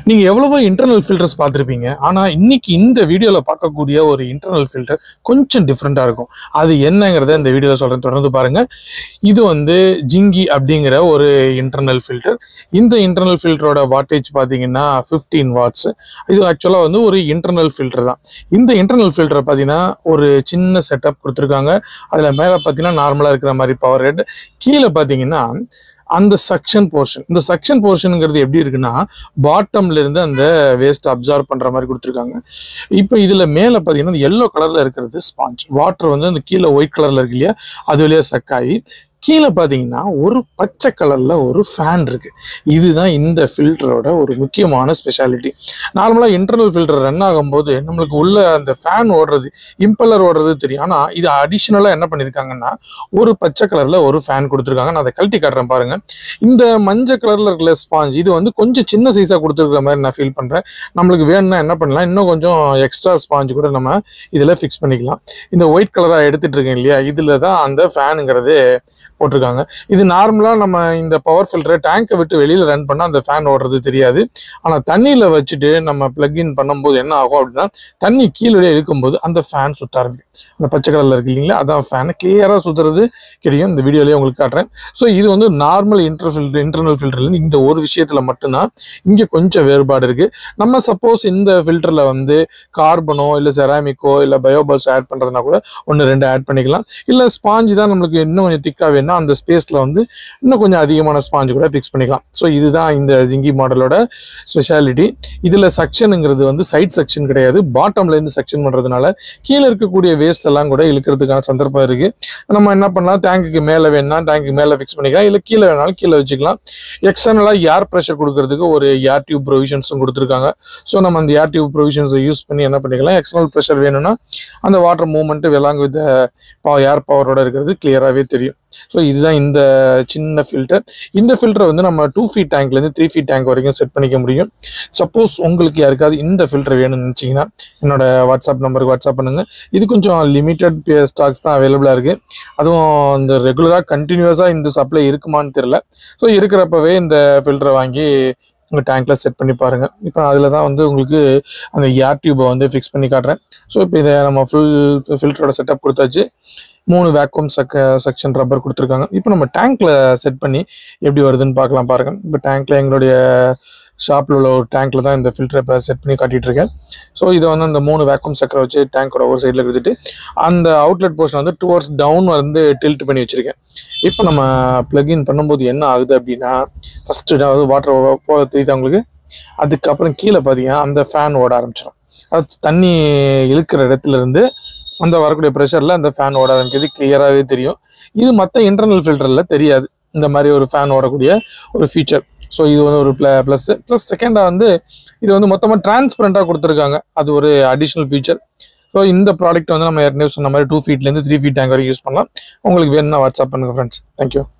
நீங்க எவ்வளவோ internal filters பார்த்துருப்பீங்க ஆனா இன்னைக்கு இந்த வீடியோல பார்க்கக்கூடிய ஒரு இன்டர்னல் ஃபில்டர் கொஞ்சம் டிஃப்ரெண்டா இருக்கும் அது என்னங்கிறத இந்த வீடியோல சொல்றேன் தொடர்ந்து பாருங்க இது வந்து ஜிங்கி அப்படிங்கிற ஒரு இன்டர்னல் ஃபில்டர் இந்த இன்டர்னல் ஃபில்டரோட வாட்டேஜ் பார்த்தீங்கன்னா 15 வாட்ஸ் இது ஆக்சுவலாக வந்து ஒரு இன்டர்னல் ஃபில்டர் தான் இந்த இன்டர்னல் ஃபில்டரை பார்த்தீங்கன்னா ஒரு சின்ன செட்டப் கொடுத்துருக்காங்க அதில் மேலே பார்த்தீங்கன்னா நார்மலாக இருக்கிற மாதிரி பவர் ரேட் கீழே பார்த்தீங்கன்னா அந்த சக்ஷன் போர்ஷன் இந்த சக்ஷன் போர்ஷனுங்கிறது எப்படி இருக்குன்னா பாட்டம்ல இருந்து அந்த வேஸ்ட் அப்சார்ப் பண்ற மாதிரி கொடுத்துருக்காங்க இப்போ இதுல மேல பாத்தீங்கன்னா எல்லோ கலர்ல இருக்கிறது ஸ்பாஞ்ச் வாட்டர் வந்து அந்த கீழே ஒயிட் கலர்ல இருக்கு இல்லையா அது வழியா சக்காயி கீழே பார்த்தீங்கன்னா ஒரு பச்சை கலர்ல ஒரு ஃபேன் இருக்கு இதுதான் இந்த ஃபில்டரோட ஒரு முக்கியமான ஸ்பெஷாலிட்டி நார்மலாக இன்டர்னல் ஃபில்டர் ரன் ஆகும்போது நம்மளுக்கு உள்ள அந்த ஃபேன் ஓடுறது இம்பல்லர் ஓடுறது தெரியும் ஆனால் இது அடிஷ்னலாக என்ன பண்ணியிருக்காங்கன்னா ஒரு பச்சை கலர்ல ஒரு ஃபேன் கொடுத்துருக்காங்க நான் அதை கழட்டி காட்டுறேன் பாருங்க இந்த மஞ்சள் கலர்ல இருக்கிற ஸ்பாஞ்ச் இது வந்து கொஞ்சம் சின்ன சைஸாக கொடுத்துருக்கிற மாதிரி நான் ஃபீல் பண்றேன் நம்மளுக்கு வேணும்னா என்ன பண்ணலாம் இன்னும் கொஞ்சம் எக்ஸ்ட்ரா ஸ்பாஞ்ச் கூட நம்ம இதில் ஃபிக்ஸ் பண்ணிக்கலாம் இந்த ஒயிட் கலராக எடுத்துட்டு இருக்கேன் இல்லையா இதில் தான் அந்த ஃபேனுங்கிறது போட்டிருக்காங்க இது நார்மலாக நம்ம இந்த பவர் ஃபில்டரை டேங்கை விட்டு வெளியில் ரன் பண்ணால் அந்த ஃபேன் ஓடுறது தெரியாது ஆனால் தண்ணியில் வச்சுட்டு நம்ம plug இன் பண்ணும்போது என்ன ஆகும் அப்படின்னா தண்ணி கீழே இழுக்கும்போது அந்த ஃபேன் சுத்த ஆரம்பிக்கும் அந்த பச்சை கலரில் இருக்கு இல்லைங்களா அதான் ஃபேன் கிளியராக சுற்றுறது கிடைக்கும் இந்த வீடியோலேயே உங்களுக்கு காட்டுறேன் ஸோ இது வந்து நார்மல் இன்டர் ஃபில்டர் இன்டர்னல் ஃபில்டர்லேருந்து இந்த ஒரு விஷயத்தில் மட்டும்தான் இங்கே கொஞ்சம் வேறுபாடு இருக்குது நம்ம சப்போஸ் இந்த ஃபில்டரில் வந்து கார்பனோ இல்லை செராமிக்கோ இல்லை பயோபால்ஸ் ஆட் பண்ணுறதுனா கூட ஒன்று ரெண்டு ஆட் பண்ணிக்கலாம் இல்லை ஸ்பாஞ்ச் தான் நம்மளுக்கு இன்னும் கொஞ்சம் திக்காக வேணும்னா அந்த ஸ்பேஸில் வந்து இன்னும் கொஞ்சம் அதிகமான ஸ்பாஞ்ச் கூட ஃபிக்ஸ் பண்ணிக்கலாம் ஸோ இதுதான் இந்த ஜிங்கி மாடலோட ஸ்பெஷாலிட்டி இதில் செக்ஷனுங்கிறது வந்து சைட் செக்ஷன் கிடையாது பாட்டம்லேருந்து செக்ஷன் பண்ணுறதுனால கீழே இருக்கக்கூடிய வேஸ்ட் எல்லாம் கூட இழுக்கிறதுக்கான சந்தர்ப்பம் இருக்குது நம்ம என்ன பண்ணலாம் டேங்குக்கு மேலே வேணா டேங்குக்கு மேலே ஃபிக்ஸ் பண்ணிக்கலாம் இல்லை கீழே வேணாலும் கீழே வச்சுக்கலாம் எக்ஸ்டர்னலாக ஏர் ப்ரெஷர் கொடுக்கறதுக்கு ஒரு ஏர் டியூப் ப்ரொவிஷன்ஸும் கொடுத்துருக்காங்க ஸோ நம்ம அந்த ஏர் டியூப் ப்ரொவிஷன்ஸை யூஸ் பண்ணி என்ன பண்ணிக்கலாம் எக்ஸ்டர்னல் ப்ரெஷர் வேணும்னா அந்த வாட்டர் மூவ்மெண்ட் வெலாங் வித் ஏர் பவரோட இருக்கிறது கிளியராகவே தெரியும் ஸோ இதுதான் இந்த சின்ன ஃபில்டர் இந்த ஃபில்டரை வந்து நம்ம டூ ஃபீட் டேங்க்லேருந்து த்ரீ ஃபீட் டேங்க் வரைக்கும் செட் பண்ணிக்க முடியும் சப்போஸ் உங்களுக்கு யாருக்காவது இந்த ஃபில்டர் வேணும்னு நினச்சிங்கன்னா என்னோட வாட்ஸ்அப் நம்பருக்கு வாட்ஸ்அப் பண்ணுங்க இது கொஞ்சம் லிமிட்டட் ஸ்டாக்ஸ் தான் அவைலபிளாக இருக்கு அதுவும் இந்த ரெகுலராக கண்டினியூஸாக இந்த சப்ளை இருக்குமான்னு தெரியல ஸோ இருக்கிறப்பவே இந்த ஃபில்டரை வாங்கி உங்கள் டேங்க்ல செட் பண்ணி பாருங்க இப்போ அதில் தான் வந்து உங்களுக்கு அந்த ஏர் டியூபை வந்து ஃபிக்ஸ் பண்ணி காட்டுறேன் ஸோ இப்போ இதை நம்ம ஃபுல் ஃபில்டரோட செட்டப் கொடுத்தாச்சு மூணு வேக்யூம் சக்க செக்ஷன் ரப்பர் கொடுத்துருக்காங்க இப்போ நம்ம டேங்க்ல செட் பண்ணி எப்படி வருதுன்னு பார்க்கலாம் பாருங்க இப்போ டேங்க்ல எங்களுடைய ஷாப்பில் உள்ள ஒரு டேங்க்ல தான் இந்த ஃபில்டரை இப்போ செட் பண்ணி காட்டிட்டு இருக்கேன் ஸோ இதை வந்து அந்த மூணு வேக்யூம் சக்கரை வச்சு டேங்கோட ஒரு சைடில் கொடுத்துட்டு அந்த அவுட்லெட் போர்ஷன் வந்து டுவர்ட்ஸ் டவுன் வந்து டில்ட் பண்ணி வச்சிருக்கேன் இப்போ நம்ம பிளக்இன் பண்ணும்போது என்ன ஆகுது அப்படின்னா ஃபர்ஸ்ட் அதாவது வாட்டர் போக தெரியுது உங்களுக்கு அதுக்கப்புறம் கீழே பார்த்தீங்கன்னா அந்த ஃபேன் ஓட ஆரம்பிச்சிடும் அது தண்ணி இழுக்கிற இடத்துல இருந்து அந்த வரக்கூடிய ப்ரெஷரில் அந்த ஃபேன் ஓட ஆரம்பிக்கிறது கிளியராகவே தெரியும் இது மற்ற இன்டர்னல் ஃபில்டரில் தெரியாது இந்த மாதிரி ஒரு ஃபேன் ஓடக்கூடிய ஒரு ஃபீச்சர் ஸோ இது வந்து ஒரு ப்ள ப்ளஸ் ப்ளஸ் செகண்டாக வந்து இது வந்து மொத்தமாக டிரான்ஸ்பரண்ட்டாக கொடுத்துருக்காங்க அது ஒரு அடிஷ்னல் ஃபீச்சர் ஸோ இந்த ப்ராடக்ட் வந்து நம்ம ஏற்கனவே சொன்ன மாதிரி டூ ஃபீட்லேருந்து த்ரீ ஃபீட் டேங்க் வரைக்கும் யூஸ் பண்ணலாம் உங்களுக்கு வேணும்னா வாட்ஸ்அப் பண்ணுங்கள் ஃப்ரெண்ட்ஸ் தேங்க்யூ